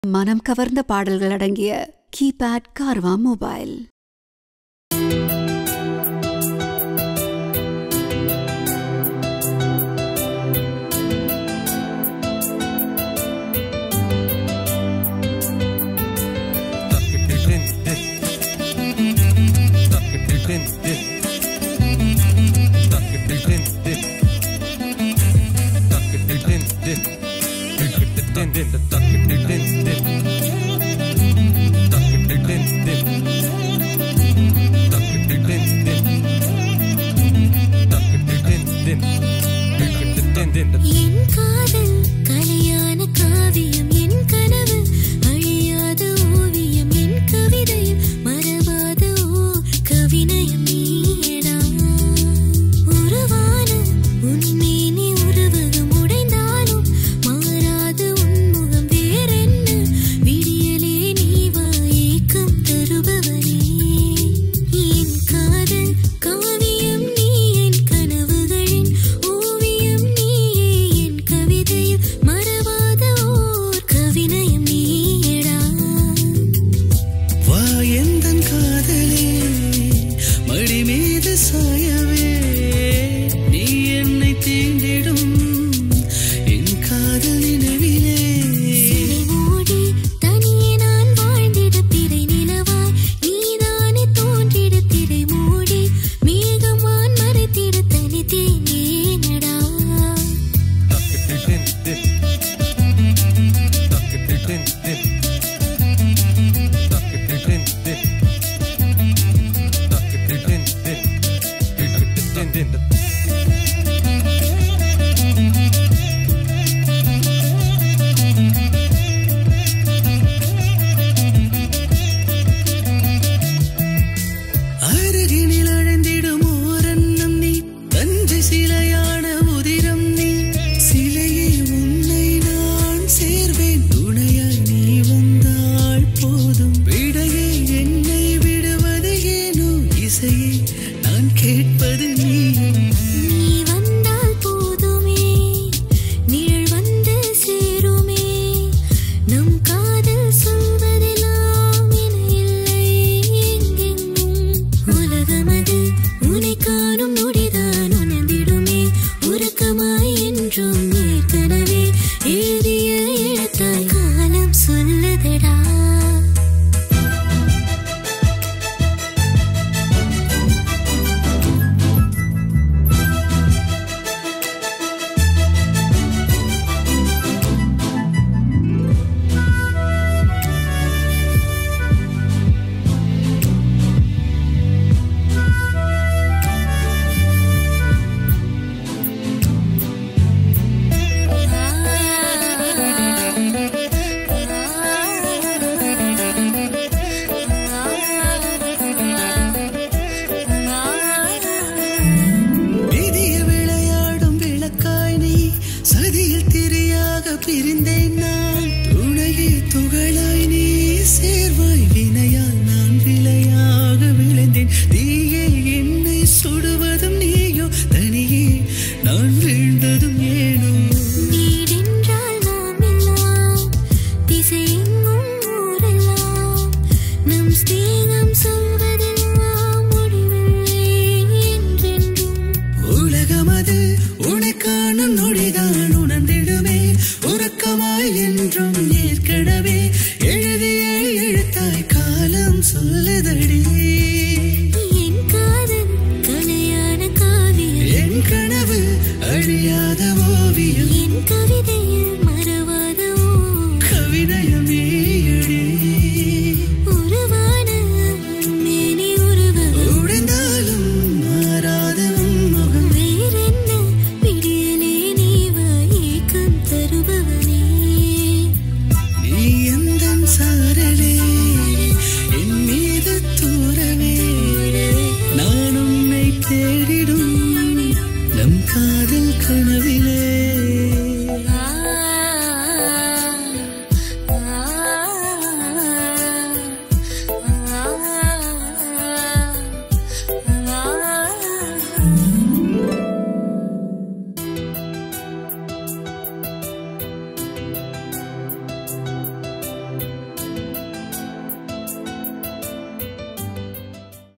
மனம் கவர்ந்த பாடல்கள் அடங்கிய கீபேட் கார்வா மொபைல் என் காதல் கலையான காவியம் என் கனவு அழியாத ஓவியம் என் கவிதையும் மறவாத ஓ கவினயம் நீயடா உருவான உன்மேனி உருவகம் உடைந்தாலும் மாறாத உன்முகம் வேறென்ன விடியலே நீ வா ஏக்கம் தருபவனே என் காதல் காவியம் நீ என் கனவுகளின் ஓவியம் நீயே என் கவிதையில் மறவாத ஓர் கவினயம் நீயடா வா எந்தன் காதலே மடி மீது சாயவே நீ என்னை தீண்டிடும் என் காதல் நினைவிலே சிறை மூடி தனியே நான் வாழ்ந்திட பிறை நிலவாய் நீதானே தோன்றிட திரை மூடி மேகமான் மறைத்திட தனித்தேனேனடா அருகினில் அழைந்திடும் ஓரன்னம் நீ தஞ்சை சிலையான உதிரம் நீ சிலையே உன்னை நான் சேர்வேன் துணையாய் நீ வந்தாள் போதும் விடையே என்னை விடுவது ஏனோ இசையே நான் கேட்பது நீயும் நீ வந்தால் போதுமே நிழல் வந்து சேருமே நம் காதல் சொல்வதெல்லாம் என இல்லை எங்கெங்கும் உலகமது உன்னை காணும் நொடிதான் உணர்ந்திடுமே உறக்கமாய் என்றும் ஏற்கனவே எழுதிய எழுத்தாய் காலம் சொல்லுதடா விதிய விளையாடும் விளக்காய் நீ சதியில் திரியாக பிரிந்தேன் நான் துணையே துகளாய் நீ சேர்வாய் வினையால் நான் விலையாக விளைந்தேன் தீயே என்னை சுடுவதும் நீயோ தனியே நான் வீழ்ந்ததும் ஏனோ வீடென்றால் நாம் எல்லாம் திசையெங்கும் ஊரெல்லாம் நம் ஸ்நேகம் சொல்வதெல்லாம் முடிவில்லை என்றென்றும் உலகமது உனை காணும் நொடிதான் உணர்ந்திடுமே உறக்கமாய் என்றும் ஏற்கனவே எழுதிய எழுத்தாய் காலம் சொல்லுதடி என் காதல் கலையான காவியம் என் கனவு அழியாத ஓவியம் என் கவிதையில் மறவாத ஓர் கவிதையும் நீயடி உருவான மேனி உருவம் உடைந்தாலும் மாறாத உன் முகம் வேறென்ன விடியலே நீ வா ஏக்கம் தருபவனே நீ எந்தன் சாரலே என் மீது தூரவே நான் உன்னை தேடிடும் நம் காதல் கனவிலே